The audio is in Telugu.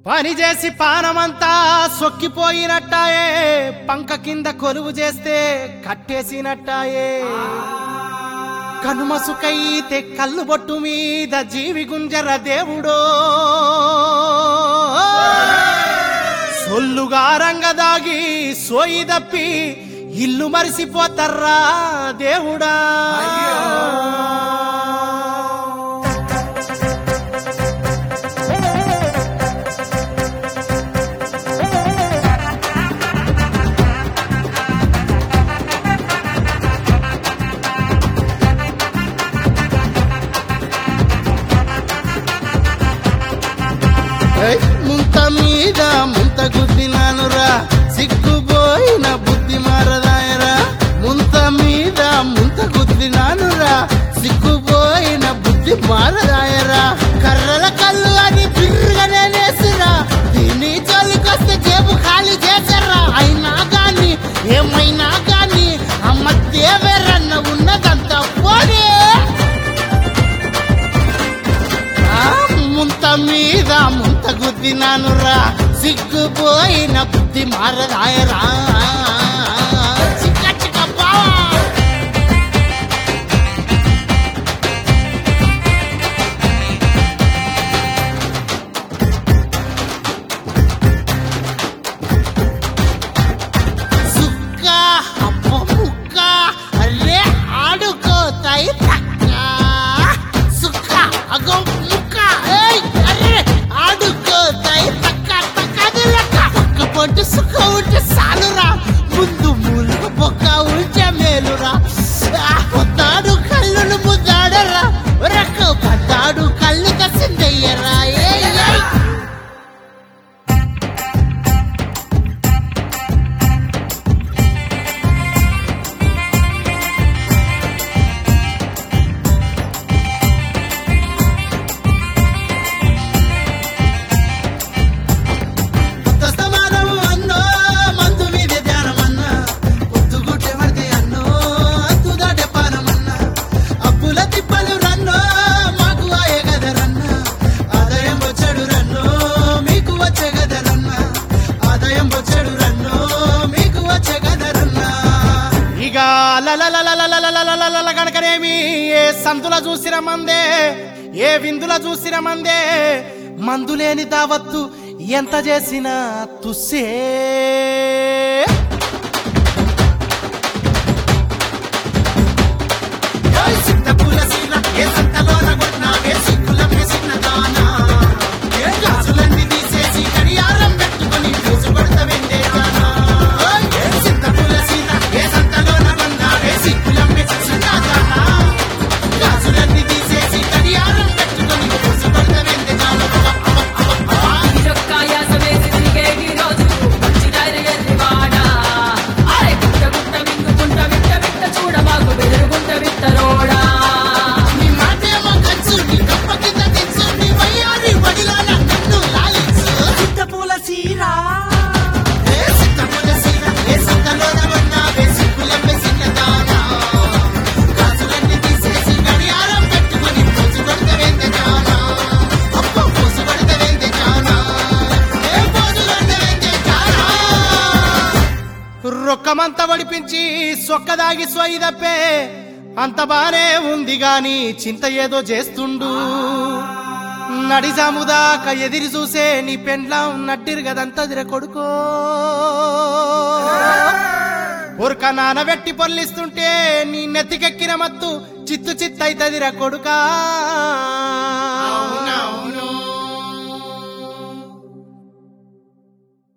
పని చేసి పానమంతా సొక్కిపోయినట్టాయే పంక కింద కొలువు చేస్తే కట్టేసినట్టాయే కనుమసుకైతే కళ్ళు బొట్టు మీద జీవి గుంజర దేవుడో సొల్లుగా రంగదాగి సోయి దప్పి ఇల్లు మరిసిపోతర్రా దేవుడా ఏయ్, ముంత మీద ముంత గుద్దినానురా సిగ్గుపోయిన బుద్ధి మారదాయరా ముంత మీద ముంత గుద్దినానురా సిగ్గుపోయిన బుద్ధి మారదాయరా కర్రల కళ్ళు అని బిర్రుగానే నేసిరా దీని చలికొస్తే జేబు ఖాళీ చేసరా అయినా గాని ఏమైనా గాని అమ్మ దేవేరన్న ఉన్నదంతా పోనీ ఆ ముంత మీద ముంత గుద్దినానురా సిగ్గుపోయిన బుద్ధి మారదాయరా చిక్క చిక్క బావా సుక్క అప్ప ముక్క అరే ఆడుకోతాయి తక్క సుక్క అగో ముక్క ఏయ్ అరే ఆడుకోతాయి తక్క తక్క అది లెక్క పక్క పొట్టు సుక్క ఉంటే సాలురా ముందు మూలుగు పొక్క ఉంటే మేలురా ఆ, పొద్దాడు కళ్ళును ముద్దాడరా రక్క పద్దాడు కళ్ళు కసిందయ్యరా ఏయ్ ఏయ్ దస్తమానం అన్నో మందు మీద ధ్యానమన్న పొద్దుగుట్టే పడితే అన్నో అద్దు దాటే పానమన్న అప్పుల తిప్పలు రన్నో మాకు ఆయే గదరన్న ఆదాయం వచ్చాడు రన్నో మీకు వచ్చే గదరన్న ఆదాయం వచ్చాడు రన్నో మీకు వచ్చే గదరన్న ఇక లలలలలలలలలలల గనకనేమి ఏ సందుల చూసిన మందే ఏ విందుల చూసిన మందే మందు లేని దావత్తు ఎంత చేసినా తుస్సే చొక్కాయాస వేసి తిరిగేటి రోజు వచ్చినాయన ఎర్రివాడా. అరే గుట్ట గుట్ట మింగుకుంట విట్ట విట్ట చూడమాకు బెదురుగుంట విత్తరోడా. నీ మాటేమో కంచు, నీ కప్ప కింద తెచ్చు, నీ వయ్యారి వడిలోన నన్ను లాలించు. చింతపూల సీరా ఏ సిద్ధపుల సీర, ఏ సంతలోన ఉన్నావే సిగ్గులెమ్మె చిన్నదానా. గాజులన్నీ తీసేసి గడియారం పెట్టుకొని పోజు కొడతవేందే జానా. అబ్బో, పోజు కొడతవేందే జానా. ఏ పోజు కొడతవేందే జానా. రొక్కమంతా వడిపించి సొక్కదాగి సొయ్యి తప్పే అంత బానే ఉంది గాని చింత ఏదో చేస్తుండు నడిజాముదాక ఎదిరి చూసే నీ పెండ్లాం నట్టిరు గదంతా దిర కొడుకో ఉరక నానబెట్టి పొల్లిస్తుంటే నీ నెత్తికెక్కిన మత్తు చిత్తు చిత్తైతదిర కొడుకా